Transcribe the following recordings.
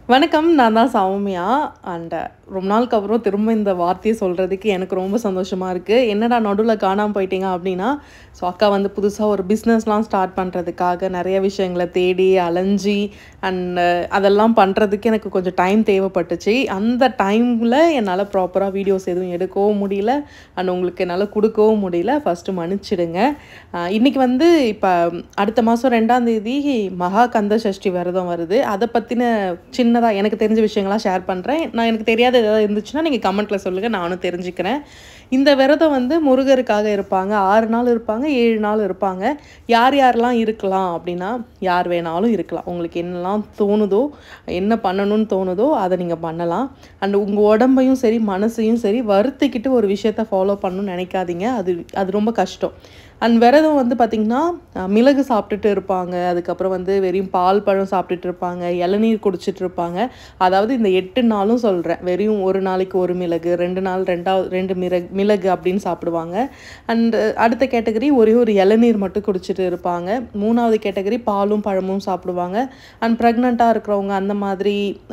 வணக்கம் நான் தான் சௌமியா அண்ட் ரொம்ப நாளுக்கு அப்புறம் திரும்ப இந்த வார்த்தையை சொல்கிறதுக்கு எனக்கு ரொம்ப சந்தோஷமாக இருக்குது என்னடா நடுவில் காணாமல் போயிட்டீங்க அப்படின்னா ஸோ அக்கா வந்து புதுசாக ஒரு பிஸ்னஸ்லாம் ஸ்டார்ட் பண்ணுறதுக்காக நிறைய விஷயங்களை தேடி அலைஞ்சி அண்ட் அதெல்லாம் பண்ணுறதுக்கு எனக்கு கொஞ்சம் டைம் தேவைப்பட்டுச்சு அந்த டைமில் என்னால் ப்ராப்பராக வீடியோஸ் எதுவும் எடுக்கவும் முடியல அண்ட் உங்களுக்கு என்னால் கொடுக்கவும் முடியல ஃபஸ்ட்டு மன்னிச்சிடுங்க ஆஹ் இன்னைக்கு வந்து இப்போ அடுத்த மாதம் ரெண்டாம் தேதி மகா கந்த சஷ்டி விரதம் வருது அதை பற்றின சின்னதாக எனக்கு தெரிஞ்ச விஷயங்களாம் ஷேர் பண்ணுறேன் நான் எனக்கு தெரியாத ஏதாவது இருந்துச்சுன்னா நீங்கள் கமெண்ட்டில் சொல்லுங்கள் நானும் தெரிஞ்சுக்கிறேன் இந்த விரதம் வந்து முருகருக்காக இருப்பாங்க ஆறு நாள் இருப்பாங்க ஏழு நாள் இருப்பாங்க யார் யாரெல்லாம் இருக்கலாம் அப்படின்னா யார் வேணாலும் இருக்கலாம் உங்களுக்கு என்னெல்லாம் தோணுதோ என்ன பண்ணணும்னு தோணுதோ அதை நீங்கள் பண்ணலாம் அண்ட் உங்கள் உடம்பையும் சரி மனசையும் சரி வருத்திக்கிட்டு ஒரு விஷயத்த ஃபாலோ பண்ணணும்னு நினைக்காதீங்க அது அது ரொம்ப கஷ்டம் அண்ட் விரதம் வந்து பார்த்திங்கன்னா அஹ், மிளகு சாப்பிட்டுட்டு இருப்பாங்க அதுக்கப்புறம் வந்து வெறும் பால் பழம் சாப்பிட்டுட்டு இருப்பாங்க இளநீர் குடிச்சிட்டு இருப்பாங்க அதாவது இந்த எட்டு நாளும் சொல்கிறேன் வெறும் ஒரு நாளைக்கு ஒரு மிளகு ரெண்டு நாள் ரெண்டாவது ரெண்டு மிளகு மிளகு அப்படின்னு சாப்பிடுவாங்க அண்ட் அடுத்த கேட்டகரி ஒரே ஒரு இளநீர் மட்டும் குடிச்சிட்டு இருப்பாங்க மூணாவது கேட்டகரி பாலும் பழமும் சாப்பிடுவாங்க அண்ட் ப்ரெக்னெண்ட்டாக இருக்கிறவங்க அந்த மாதிரி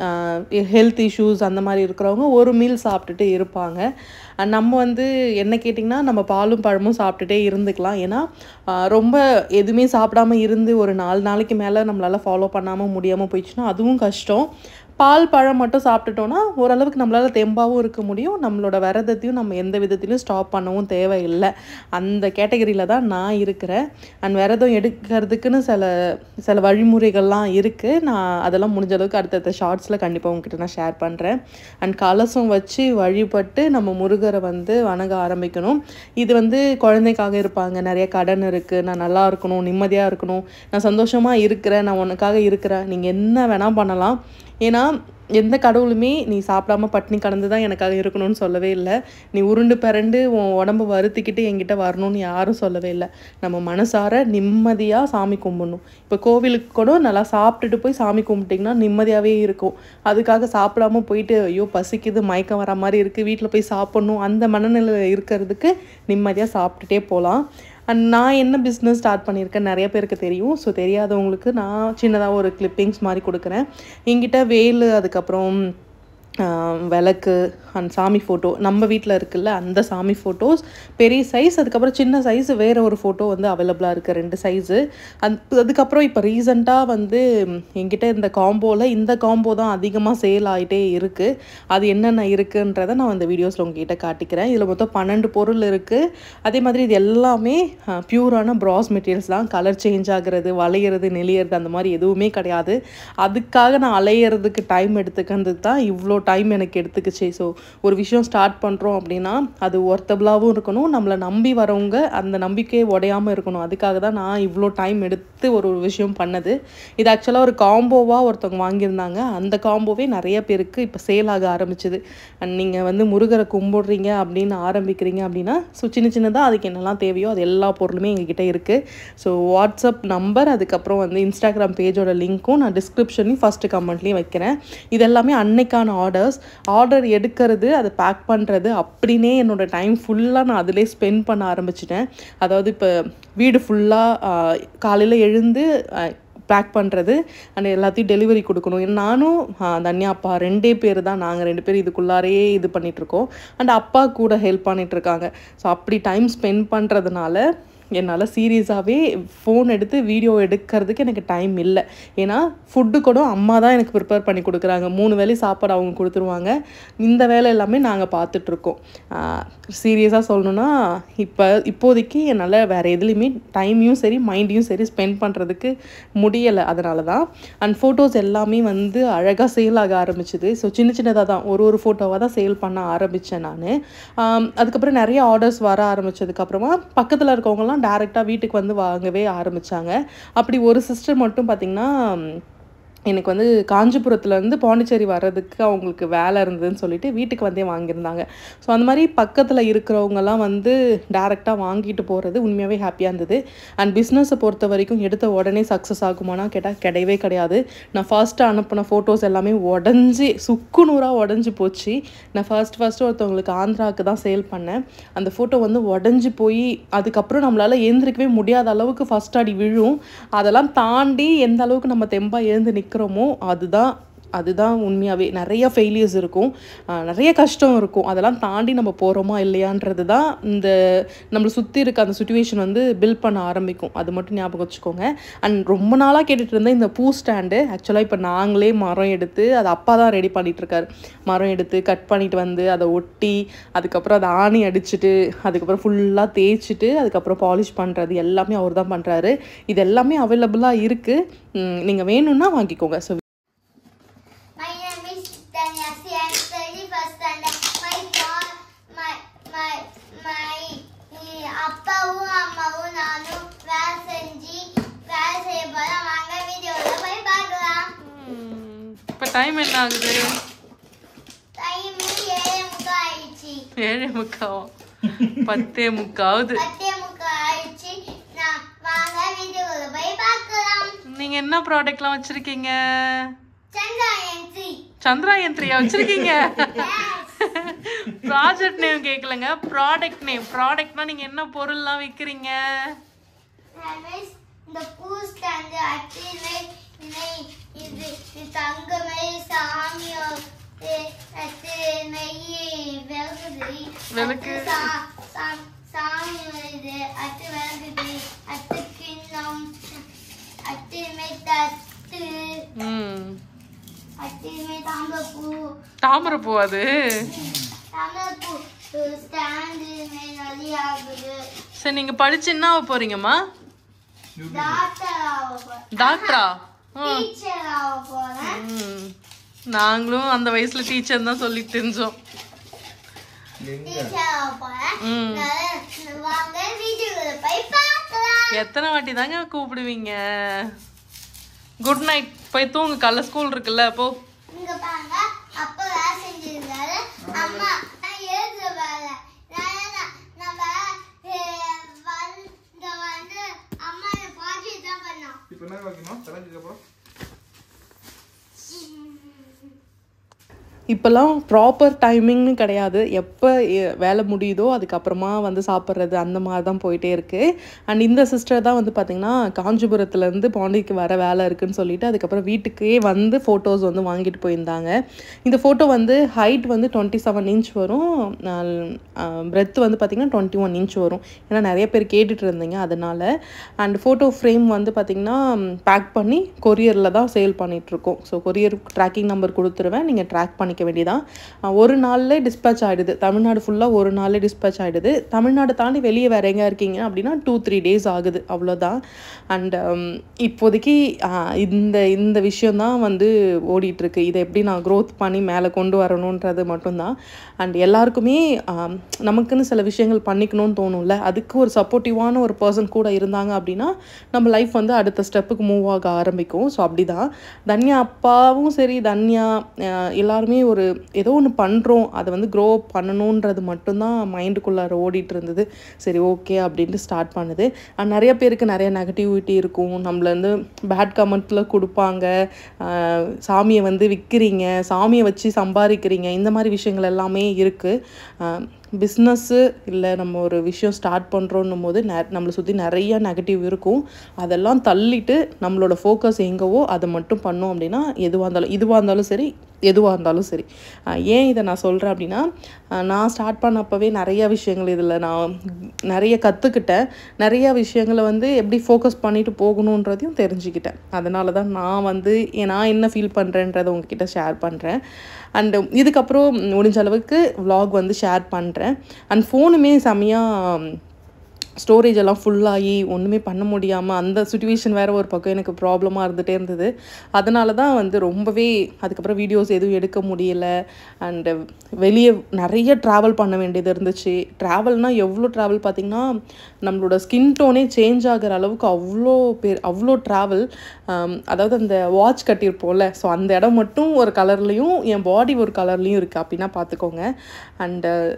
ஹெல்த் இஷ்யூஸ் அந்த மாதிரி இருக்கிறவங்க ஒரு மீல் சாப்பிட்டுட்டு இருப்பாங்க அண்ட் நம்ம வந்து என்ன கேட்டிங்கன்னா நம்ம பாலும் பழமும் சாப்பிட்டுட்டே இருந்துக்கலாம் ஏன்னா ஆஹ் ரொம்ப எதுவுமே சாப்பிடாம இருந்து ஒரு நாலு நாளைக்கு மேலே நம்மளால் ஃபாலோ பண்ணாமல் முடியாமல் போயிடுச்சுன்னா அதுவும் கஷ்டம் பால் பழம் மட்டும் சாப்பிட்டுட்டோன்னா ஓரளவுக்கு நம்மளால் தெம்பாகவும் இருக்க முடியும் நம்மளோட விரதத்தையும் நம்ம எந்த விதத்திலையும் ஸ்டாப் பண்ணவும் தேவையில்லை அந்த கேட்டகரியில் தான் நான் இருக்கிறேன் அண்ட் விரதம் எடுக்கிறதுக்குன்னு சில சில வழிமுறைகள்லாம் இருக்குது நான் அதெல்லாம் முடிஞ்ச அளவுக்கு அடுத்தடுத்த ஷார்ட்ஸில் கண்டிப்பாக உங்ககிட்ட நான் ஷேர் பண்ணுறேன் அண்ட் கலசம் வச்சு வழிபட்டு நம்ம முருகரை வந்து வணங்க ஆரம்பிக்கணும் இது வந்து குழந்தைக்காக இருப்பாங்க நிறைய கடன் இருக்குது நான் நல்லா இருக்கணும் நிம்மதியாக இருக்கணும் நான் சந்தோஷமாக இருக்கிறேன் நான் உனக்காக இருக்கிறேன் நீங்கள் என்ன வேணால் பண்ணலாம் ஏன்னா எந்த கடவுளுமே நீ சாப்பிடாம பட்னி கடந்து தான் எனக்காக இருக்கணும்னு சொல்லவே இல்லை நீ உருண்டு பிறண்டு உன் உடம்பு வருத்திக்கிட்டு என்கிட்ட வரணும்னு யாரும் சொல்லவே இல்லை நம்ம மனசார நிம்மதியாக சாமி கும்பிடணும் இப்போ கோவிலுக்கு கூட நல்லா சாப்பிட்டுட்டு போய் சாமி கும்பிட்டிங்கன்னா நிம்மதியாகவே இருக்கும் அதுக்காக சாப்பிடாம போயிட்டு ஐயோ பசிக்குது மயக்கம் வர மாதிரி இருக்குது வீட்டில் போய் சாப்பிட்ணும் அந்த மனநிலையில் இருக்கிறதுக்கு நிம்மதியாக சாப்பிட்டுட்டே போகலாம் அண்ட் நான் என்ன பிஸ்னஸ் ஸ்டார்ட் பண்ணியிருக்கேன் நிறைய பேருக்கு தெரியும் ஸோ தெரியாதவங்களுக்கு நான் சின்னதாக ஒரு கிளிப்பிங்ஸ் மாதிரி கொடுக்குறேன் என்கிட்ட வேல் அதுக்கப்புறம் ஆஹ், விளக்கு அண்ட் சாமி ஃபோட்டோ நம்ம வீட்டில் இருக்குல்ல அந்த சாமி ஃபோட்டோஸ் பெரிய சைஸ் அதுக்கப்புறம் சின்ன சைஸ் வேறு ஒரு ஃபோட்டோ வந்து அவைலபிளாக இருக்குது ரெண்டு சைஸு அந் அதுக்கப்புறம் இப்போ ரீசண்டாக வந்து ம், என்கிட்ட இந்த காம்போவில் இந்த காம்போ தான் அதிகமாக சேல் ஆகிட்டே இருக்குது அது என்னென்ன இருக்குன்றதை நான் அந்த வீடியோஸில் உங்ககிட்ட காட்டிக்கிறேன் இதில் மொத்தம் பன்னெண்டு பொருள் இருக்குது அதே மாதிரி இது எல்லாமே பியூரான ப்ராஸ் மெட்டீரியல்ஸ் தான் கலர் சேஞ்ச் ஆகுறது வளையிறது நெளியறது அந்த மாதிரி எதுவுமே கிடையாது அதுக்காக நான் அலையிறதுக்கு டைம் எடுத்துக்கிறது தான் இவ்வளோ டைம் எனக்கு எடுத்துக்கிச்சு ஸோ ஒரு விஷயம் ஸ்டார்ட் பண்ணுறோம் அப்படின்னா அது ஒர்த்தபிளாகவும் இருக்கணும் நம்மளை நம்பி வரவங்க அந்த நம்பிக்கையை உடையாமல் இருக்கணும் அதுக்காக தான் நான் இவ்வளோ டைம் எடுத்து ஒரு ஒரு விஷயம் பண்ணது இது ஆக்சுவலாக ஒரு காம்போவாக ஒருத்தவங்க வாங்கியிருந்தாங்க அந்த காம்போவே நிறைய பேருக்கு இப்போ சேல் ஆக ஆரம்பிச்சுது அண்ட் நீங்கள் வந்து முருகரை கும்பிடுறீங்க அப்படின்னு ஆரம்பிக்கிறீங்க அப்படின்னா ஸோ சின்ன சின்னதாக அதுக்கு என்னெல்லாம் தேவையோ அது எல்லா பொருளுமே எங்ககிட்ட இருக்குது ஸோ வாட்ஸ்அப் நம்பர் அதுக்கப்புறம் வந்து இன்ஸ்டாகிராம் பேஜோட லிங்க்கும் நான் டிஸ்கிரிப்ஷன்லையும் ஃபஸ்ட்டு கமெண்ட்லேயும் வைக்கிறேன் இது எல்லாமே அன்னைக்கான ஆர்டர்ஸ் ஆர்டர் எடுக்கிறது அதை பேக் பண்ணுறது அப்படின்னே என்னோடய டைம் ஃபுல்லாக நான் அதிலே ஸ்பெண்ட் பண்ண ஆரம்பிச்சிட்டேன் அதாவது இப்போ வீடு ஃபுல்லாக காலையில் எழுந்து பேக் பண்ணுறது அண்ட் எல்லாத்தையும் டெலிவரி கொடுக்கணும் ஏன்னா நானும் ஆஹ், தன்யா அப்பா ரெண்டே பேர் தான் நாங்கள் ரெண்டு பேரும் இதுக்குள்ளாரையே இது பண்ணிகிட்ருக்கோம் அண்ட் அப்பா கூட ஹெல்ப் பண்ணிகிட்ருக்காங்க ஸோ அப்படி டைம் ஸ்பெண்ட் பண்ணுறதுனால என்னால் சீரியஸாகவே ஃபோன் எடுத்து வீடியோ எடுக்கிறதுக்கு எனக்கு டைம் இல்லை ஏன்னா ஃபுட்டு கூட அம்மா தான் எனக்கு ப்ரிப்பேர் பண்ணி கொடுக்குறாங்க மூணு வேளை சாப்பாடு அவங்க கொடுத்துருவாங்க இந்த வேலை எல்லாமே நாங்கள் பார்த்துட்ருக்கோம் சீரியஸாக சொல்லணுன்னா இப்போ இப்போதைக்கு என்னால் வேறு எதுலேயுமே டைமையும் சரி மைண்டையும் சரி ஸ்பெண்ட் பண்ணுறதுக்கு முடியலை அதனால தான் அண்ட் ஃபோட்டோஸ் எல்லாமே வந்து அழகாக சேல் ஆக ஆரம்பிச்சுது ஸோ சின்ன சின்னதாக தான் ஒரு ஒரு ஃபோட்டோவாக தான் சேல் பண்ண ஆரம்பித்தேன் நான் அதுக்கப்புறம் நிறைய ஆர்டர்ஸ் வர ஆரம்பிச்சதுக்கப்புறமா பக்கத்தில் இருக்கவங்கலாம் டேரெக்டாக வீட்டுக்கு வந்து வாங்கவே ஆரம்பித்தாங்க அப்படி ஒரு சிஸ்டர் மட்டும் பார்த்திங்கன்னா எனக்கு வந்து காஞ்சிபுரத்துலேருந்து பாண்டிச்சேரி வர்றதுக்கு அவங்களுக்கு வேலை இருந்ததுன்னு சொல்லிட்டு வீட்டுக்கு வந்தே வாங்கியிருந்தாங்க ஸோ அந்த மாதிரி பக்கத்தில் இருக்கிறவங்கலாம் வந்து டேரெக்டாக வாங்கிட்டு போகிறது உண்மையாகவே ஹாப்பியாக இருந்தது அண்ட் பிஸ்னஸை பொறுத்த வரைக்கும் எடுத்த உடனே சக்ஸஸ் ஆகுமானா கேட்டால் கிடையவே கிடையாது நான் ஃபர்ஸ்ட்டு அனுப்பின ஃபோட்டோஸ் எல்லாமே உடஞ்சி சுக்கு நூறாக உடஞ்சி போச்சு நான் ஃபர்ஸ்ட் ஃபர்ஸ்ட்டு ஒருத்தவங்களுக்கு ஆந்திராவுக்கு தான் சேல் பண்ணேன் அந்த ஃபோட்டோ வந்து உடஞ்சி போய் அதுக்கப்புறம் நம்மளால் எழுந்திருக்கவே முடியாத அளவுக்கு ஃபர்ஸ்ட் அடி விழும் அதெல்லாம் தாண்டி எந்த அளவுக்கு நம்ம தெம்பாக எழுந்து நிற்கிறோமோ அதுதான் அதுதான் உண்மையாகவே நிறைய ஃபெயிலியர்ஸ் இருக்கும் ஆஹ் நிறைய கஷ்டம் இருக்கும் அதெல்லாம் தாண்டி நம்ம போகிறோமா இல்லையான்றது தான் இந்த நம்மளை சுற்றி இருக்க அந்த சுச்சுவேஷன் வந்து பில்ட் பண்ண ஆரம்பிக்கும் அது மட்டும் ஞாபகம் வச்சுக்கோங்க அண்ட் ரொம்ப நாளாக கேட்டுட்டு இருந்த இந்த பூ ஸ்டாண்டு ஆக்சுவலாக இப்போ நாங்களே மரம் எடுத்து அது அப்பா தான் ரெடி பண்ணிட்டு இருக்காரு மரம் எடுத்து கட் பண்ணிட்டு வந்து அதை ஒட்டி அதுக்கப்புறம் அதை ஆணி அடிச்சுட்டு அதுக்கப்புறம் ஃபுல்லாக தேய்ச்சிட்டு அதுக்கப்புறம் பாலிஷ் பண்ணுறது எல்லாமே அவர் தான் பண்ணுறாரு இது எல்லாமே அவைலபிளாக இருக்குது நீங்கள் வேணும்னா வாங்கிக்கோங்க so My name is Tanya. See, I'm study first standard. My mom, my my my eh, அப்பாவும் அம்மாவும் நானும் வேலை செஞ்சு வேலை செய்ய போல வாங்க வீடியோவில் போய் பார்க்கலாம் இப்போ டைம் என்ன ஆகுது டைம் ஏழு முக்கால் ஆயிடுச்சு ஏழே முக்காவா பத்தே முக்காவது பத்தே முக்கால் ஆயிடுச்சு நான் வாங்க வீடியோவில் போய் பார்க்கலாம் நீங்கள் என்ன ப்ராடக்ட்லாம் வச்சுருக்கீங்க சந்திராயன் த்ரீ சந்திராயன் த்ரீயா வச்சுருக்கீங்க ப்ராஜெக்ட் நேம் கேட்கலங்க ப்ராடக்ட் நேம் ப்ராடக்ட்னா நீங்கள் என்ன பொருள்லாம் விற்கிறீங்க ரமேஷ் இந்த பூ ஸ்டாண்டு அட்டிலை இணை இது இது தங்கமே சாமியோ எ- அத்து நெய் விளக்குது விளக்கு. அத்து சா- சா- சாமி வருது அத்து விளக்குது அத்து கிண்ணம் அத்துமே தட்டு ம் அத்துமே தாம்பப்பூ தாமரைப்பூ அது தாம்பப்பூ ஸ்டாண்டு நிறைய ஆகுது சரி நீங்கள் படிச்சு என்ன ஆக போகிறீங்கம்மா டாக்டர் ஆக போறேன் டாக்டரா டீச்சர் ஆக போறேன் ம் நாங்களும் அந்த வயசில் டீச்சர் தான் சொல்லி தெரிஞ்சோம் டீச்சர் ஆக போறேன் ம் நான் வாங்க வீடியோல போய் பார்க்கலாம் எத்தனை வாட்டி தாங்க கூப்பிடுவீங்க குட் நைட் போய் தூங்கு காலைல ஸ்கூல் இருக்குல்ல போ இங்க பாருங்க அப்பா வேலை செஞ்சிருந்தாரு அம்மா நான் எழுதுற வேலை நான் நான் நம்ம அஹ், வந்து இங்க வந்து அம்மா ப்ராஜெக்ட் தான் பண்ணோம் இப்போ என்ன வைக்கணும் தலைஞ்சதுக்கு அப்புறம் இப்போல்லாம் ப்ராப்பர் டைமிங்னு கிடையாது எப்போ வேலை முடியுதோ அதுக்கப்புறமா வந்து சாப்பிட்றது அந்த மாதிரி தான் போயிட்டே இருக்குது அண்ட் இந்த சிஸ்டர் தான் வந்து பார்த்திங்கன்னா காஞ்சிபுரத்துலேருந்து பாண்டிக்கு வர வேலை இருக்குன்னு சொல்லிட்டு அதுக்கப்புறம் வீட்டுக்கே வந்து ஃபோட்டோஸ் வந்து வாங்கிட்டு போயிருந்தாங்க இந்த ஃபோட்டோ வந்து ஹைட் வந்து டுவெண்ட்டி செவன் இன்ச் வரும் பிரெத் வந்து பார்த்திங்கன்னா டுவெண்ட்டி ஒன் இன்ச் வரும் ஏன்னா நிறைய பேர் கேட்டுட்டு இருந்தீங்க அதனால் அண்ட் ஃபோட்டோ ஃப்ரேம் வந்து பார்த்திங்கன்னா பேக் பண்ணி கொரியரில் தான் சேல் பண்ணிகிட்ருக்கோம் ஸோ கொரியர் ட்ராக்கிங் நம்பர் கொடுத்துருவேன் நீங்கள் ட்ராக் பண்ணிக்க வேண்டியதான் அஹ் ஒரு நாள்லே டிஸ்பேச் ஆகிடுது தமிழ்நாடு ஃபுல்லாக ஒரு நாள்லே டிஸ்பேச் ஆகிடுது தமிழ்நாடு தாண்டி வெளியே வேற எங்கே இருக்கீங்க அப்படின்னா டூ த்ரீ டேஸ் ஆகுது அவ்வளோதான் அண்ட் இப்போதைக்கு அஹ், இந்த இந்த விஷயந்தான் வந்து ஓடிட்டுருக்கு இதை எப்படி நான் க்ரோத் பண்ணி மேலே கொண்டு வரணுன்றது மட்டும்தான் அண்ட் எல்லாருக்குமே ஆம், நமக்குன்னு சில விஷயங்கள் பண்ணிக்கணும்னு தோணும்ல அதுக்கு ஒரு சப்போர்ட்டிவான ஒரு பர்சன் கூட இருந்தாங்க அப்படின்னா நம்ம லைஃப் வந்து அடுத்த ஸ்டெப்புக்கு மூவ் ஆக ஆரம்பிக்கும் ஸோ அப்படி தான் தன்யா அப்பாவும் சரி தன்யா அஹ், எல்லாருமே ஒரு ஏதோ ஒன்று பண்ணுறோம் அதை வந்து க்ரோ பண்ணணுன்றது மட்டும்தான் மைண்டுக்குள்ளார ஓடிட்டு இருந்தது சரி ஓகே அப்படின்ட்டு ஸ்டார்ட் பண்ணுது அண்ட் நிறைய பேருக்கு நிறைய நெகட்டிவிட்டி இருக்கும் நம்மள வந்து பேட் கமெண்ட்டில் கொடுப்பாங்க ஆஹ் சாமியை வந்து விற்கிறீங்க சாமியை வச்சு சம்பாதிக்கிறீங்க இந்த மாதிரி விஷயங்கள் எல்லாமே இருக்குது பிஸ்னஸ்ஸு இல்லை நம்ம ஒரு விஷயம் ஸ்டார்ட் பண்ணுறோன்னும் போது நெ நம்மளை சுற்றி நிறைய நெகட்டிவ் இருக்கும் அதெல்லாம் தள்ளிட்டு நம்மளோட ஃபோக்கஸ் எங்கவோ அதை மட்டும் பண்ணோம் அப்படின்னா எதுவாக இருந்தாலும் இதுவாக இருந்தாலும் சரி எதுவாக இருந்தாலும் சரி ஆஹ் ஏன் இதை நான் சொல்கிறேன் அப்படின்னா ஆஹ் நான் ஸ்டார்ட் பண்ணப்பவே நிறைய விஷயங்கள் இதில் நான் நிறைய கற்றுக்கிட்டேன் நிறைய விஷயங்களை வந்து எப்படி ஃபோக்கஸ் பண்ணிட்டு போகணுன்றதையும் தெரிஞ்சுக்கிட்டேன் அதனால தான் நான் வந்து ஏ- நான் என்ன ஃபீல் பண்ணுறேன்றதை உங்ககிட்ட ஷேர் பண்ணுறேன் அண்டு இதுக்கப்புறம் முடிஞ்ச அளவுக்கு vlog வந்து ஷேர் பண்ணுறேன் அண்ட் ஃபோனுமே செம்மையாக ஸ்டோரேஜ் எல்லாம் ஃபுல்லாகி ஒன்றுமே பண்ண முடியாமல் அந்த சுச்சுவேஷன் வேறு ஒரு பக்கம் எனக்கு ப்ராப்ளமாக இருந்துகிட்டே இருந்தது அதனால தான் வந்து ரொம்பவே அதுக்கப்புறம் வீடியோஸ் எதுவும் எடுக்க முடியல அண்டு வெளியே நிறைய ட்ராவல் பண்ண வேண்டியது இருந்துச்சு ட்ராவல்னால் எவ்வளோ ட்ராவல் பார்த்திங்கன்னா நம்மளோட ஸ்கின் டோனே சேஞ்ச் ஆகிற அளவுக்கு அவ்வளோ பேர் அவ்வளோ ட்ராவல் அதாவது அந்த வாட்ச் கட்டியிருப்போம்ல ஸோ அந்த இடம் மட்டும் ஒரு கலர்லேயும் என் பாடி ஒரு கலர்லேயும் இருக்குது அப்படின்னா பார்த்துக்கோங்க அண்டு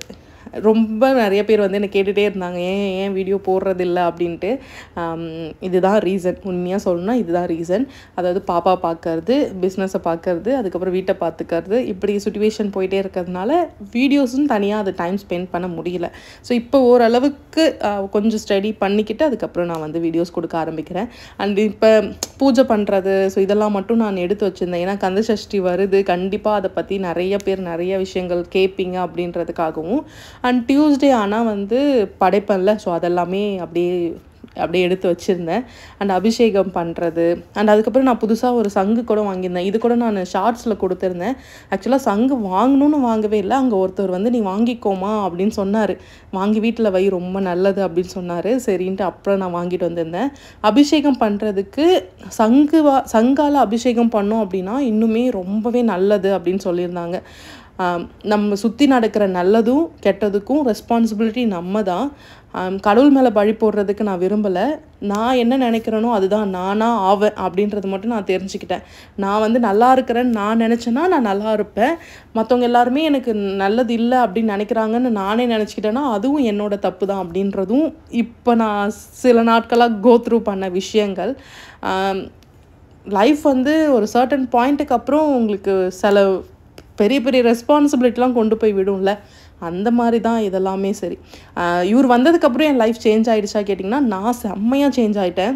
ரொம்ப நிறைய பேர் வந்து என்னை கேட்டுகிட்டே இருந்தாங்க ஏன் ஏன் வீடியோ போடுறதில்ல அப்படின்ட்டு ஆம், இதுதான் ரீசன் உண்மையாக சொல்லணும்னா இதுதான் ரீசன் அதாவது பாப்பா பார்க்கறது பிஸ்னஸை பார்க்கறது அதுக்கப்புறம் வீட்டை பார்த்துக்கிறது இப்படி சுச்சுவேஷன் போயிட்டே இருக்கிறதுனால வீடியோஸும் தனியாக அது டைம் ஸ்பெண்ட் பண்ண முடியல ஸோ இப்போ ஓரளவுக்கு ஆஹ், கொஞ்சம் ஸ்டடி பண்ணிக்கிட்டு அதுக்கப்புறம் நான் வந்து வீடியோஸ் கொடுக்க ஆரம்பிக்கிறேன் அண்ட் இப்போ பூஜை பண்ணுறது ஸோ இதெல்லாம் மட்டும் நான் எடுத்து வச்சுருந்தேன் ஏன்னா கந்த சஷ்டி வருது கண்டிப்பாக அதை பற்றி நிறைய பேர் நிறைய விஷயங்கள் கேட்பீங்க அப்படின்றதுக்காகவும் அண்ட் டியூஸ்டே ஆனால் வந்து படைப்பேன்ல ஸோ அதெல்லாமே அப்படியே அப்படியே எடுத்து வச்சுருந்தேன் அண்ட் அபிஷேகம் பண்ணுறது அண்ட் அதுக்கப்புறம் நான் புதுசாக ஒரு சங்கு கூட வாங்கியிருந்தேன் இது கூட நான் ஷார்ட்ஸில் கொடுத்துருந்தேன் ஆக்சுவலாக சங்கு வாங்கணும்னு வாங்கவே இல்லை அங்கே ஒருத்தர் வந்து நீ வாங்கிக்கோமா அப்படின்னு சொன்னார் வாங்கி வீட்டில் வை ரொம்ப நல்லது அப்படின்னு சொன்னார் சரின்ட்டு அப்புறம் நான் வாங்கிட்டு வந்திருந்தேன் அபிஷேகம் பண்ணுறதுக்கு சங்கு வா சங்கால அபிஷேகம் பண்ணோம் அப்படின்னா இன்னுமே ரொம்பவே நல்லது அப்படின்னு சொல்லியிருந்தாங்க ஆம், நம்ம சுற்றி நடக்கிற நல்லதும் கெட்டதுக்கும் ரெஸ்பான்சிபிலிட்டி நம்ம தான் ஆம், கடவுள் மேலே பழி போடுறதுக்கு நான் விரும்பலை நான் என்ன நினைக்கிறேனோ அதுதான் நானா ஆவேன் அப்படின்றது மட்டும் நான் தெரிஞ்சுக்கிட்டேன் நான் வந்து நல்லா இருக்கிறேன்னு நான் நினச்சேன்னா நான் நல்லா இருப்பேன் மற்றவங்க எல்லாருமே எனக்கு நல்லது இல்லை அப்படின்னு நினைக்கிறாங்கன்னு நானே நினச்சிக்கிட்டேன்னா அதுவும் என்னோட தப்பு தான் அப்படின்றதும் இப்போ நான் சில நாட்களாக கோ த்ரூ பண்ண விஷயங்கள் ஆம், லைஃப் வந்து ஒரு சர்டன் பாயிண்ட்டுக்கு அப்புறம் உங்களுக்கு சில பெரிய பெரிய ரெஸ்பான்சிபிலிட்டிலாம் கொண்டு போய் விடும்ல அந்த மாதிரி தான் இதெல்லாமே சரி ஆஹ் இவர் வந்ததுக்கப்புறம் என் லைஃப் சேஞ்ச் ஆயிடுச்சா கேட்டிங்கன்னா நான் செம்மையாக சேஞ்ச் ஆயிட்டேன்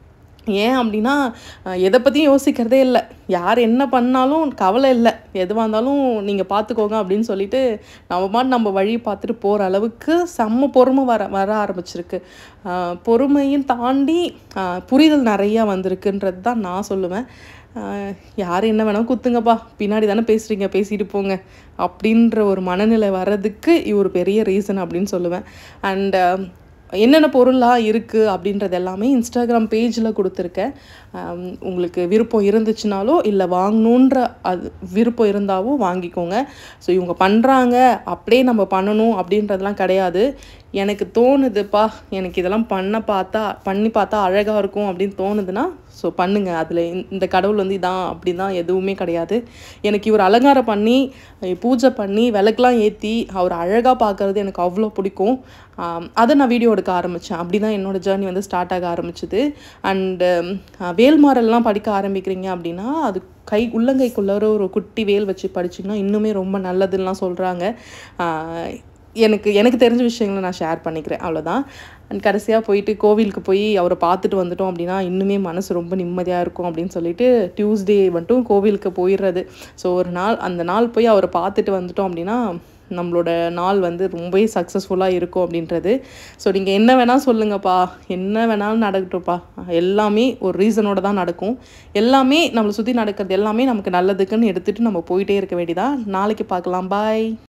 ஏன் அப்படின்னா அஹ் எதை பற்றியும் யோசிக்கிறதே இல்லை யார் என்ன பண்ணாலும் கவலை இல்லை எதுவாக இருந்தாலும் நீங்கள் பார்த்துக்கோங்க அப்படின்னு சொல்லிட்டு நம்ம பாட்டு நம்ம வழியை பார்த்துட்டு போகிற அளவுக்கு செம்ம பொறுமை வர வர ஆரம்பிச்சிருக்கு அஹ் பொறுமையும் தாண்டி அஹ் புரிதல் நிறையா வந்திருக்குன்றது தான் நான் சொல்லுவேன் அஹ் யார் என்ன வேணால் குத்துங்கப்பா பின்னாடி தானே பேசுகிறீங்க பேசிட்டு போங்க அப்படின்ற ஒரு மனநிலை வர்றதுக்கு இவர் பெரிய ரீசன் அப்படின்னு சொல்லுவேன் அண்ட் என்னென்ன பொருளாக இருக்குது அப்படின்றது எல்லாமே இன்ஸ்டாகிராம் பேஜில் கொடுத்துருக்கேன் ஆம், உங்களுக்கு விருப்பம் இருந்துச்சுனாலோ இல்லை வாங்கணுன்ற அது விருப்பம் இருந்தாவோ வாங்கிக்கோங்க ஸோ இவங்க பண்ணுறாங்க அப்படியே நம்ம பண்ணணும் அப்படின்றதெல்லாம் கிடையாது எனக்கு தோணுதுப்பா எனக்கு இதெல்லாம் பண்ண பார்த்தா பண்ணி பார்த்தா அழகாக இருக்கும் அப்படின்னு தோணுதுன்னா ஸோ பண்ணுங்க அதில் இந்த கடவுள் வந்து இதான் அப்படி தான் எதுவுமே கிடையாது எனக்கு இவர் அலங்காரம் பண்ணி அஹ் பூஜை பண்ணி விளக்கெலாம் ஏற்றி அவர் அழகாக பார்க்கறது எனக்கு அவ்வளோ பிடிக்கும் ஆம், அதை நான் வீடியோ எடுக்க ஆரம்பித்தேன் அப்படி தான் என்னோட ஜேர்னி வந்து ஸ்டார்ட் ஆக ஆரம்பிச்சுது அண்டு வேல்மாறல்லாம் படிக்க ஆரம்பிக்கிறீங்க அப்படின்னா அது கை உள்ளங்கைக்குள்ளார ஒரு குட்டி வேல் வச்சு படிச்சிங்கன்னா இன்னுமே ரொம்ப நல்லதுன்னெலாம் சொல்கிறாங்க எனக்கு எனக்கு தெரிஞ்ச விஷயங்களை நான் ஷேர் பண்ணிக்கிறேன் அவ்வளோதான் அண்ட் கடைசியாக போயிட்டு கோவிலுக்கு போய் அவரை பார்த்துட்டு வந்துட்டோம் அப்படின்னா இன்னுமே மனசு ரொம்ப நிம்மதியாக இருக்கும் அப்படின்னு சொல்லிட்டு டியூஸ்டே மட்டும் கோவிலுக்கு போயிடுறது ஸோ ஒரு நாள் அந்த நாள் போய் அவரை பார்த்துட்டு வந்துட்டோம் அப்படின்னா நம்மளோட நாள் வந்து ரொம்பவே சக்ஸஸ்ஃபுல்லாக இருக்கும் அப்படின்றது ஸோ நீங்கள் என்ன வேணால் சொல்லுங்கப்பா என்ன வேணாலும் நடக்கட்டும்ப்பா எல்லாமே ஒரு ரீசனோட தான் நடக்கும் எல்லாமே நம்மளை சுற்றி நடக்கிறது எல்லாமே நமக்கு நல்லதுக்குன்னு எடுத்துகிட்டு நம்ம போயிட்டே இருக்க வேண்டியதா நாளைக்கு பார்க்கலாம் பாய்